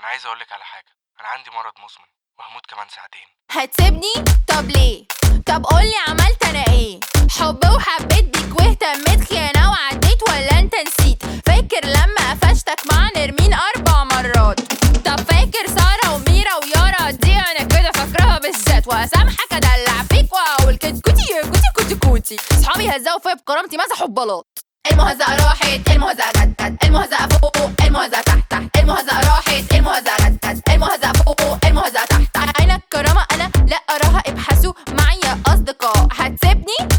انا عايز اقولك على حاجه انا عندي مرض مزمن وهموت كمان ساعتين هتسيبني طب ليه طب قولي عملت انا ايه حب وحبيت بيك واهتميت خيانه وعديت ولا انت نسيت فاكر لما قفشتك مع نرمين اربع مرات طب فاكر ساره وميرا ويارا دي انا كده فاكراها بالذات واسامحك ادلع فيك واقول كتكوتي يا كوتي كوتي كوتي صحابي هزقوا فيا بكرامتي مسحوا ببلاط المهزأة راحت المهزأة جت جت المهزأة فوق فوق المهزأة تحت تحت المهزأة راحت المهزأة جت جت المهزأة فوق فوق المهزأة تحت تحت أين الكرامة أنا لا أراها ابحثوا معي يا أصدقاء هتسيبني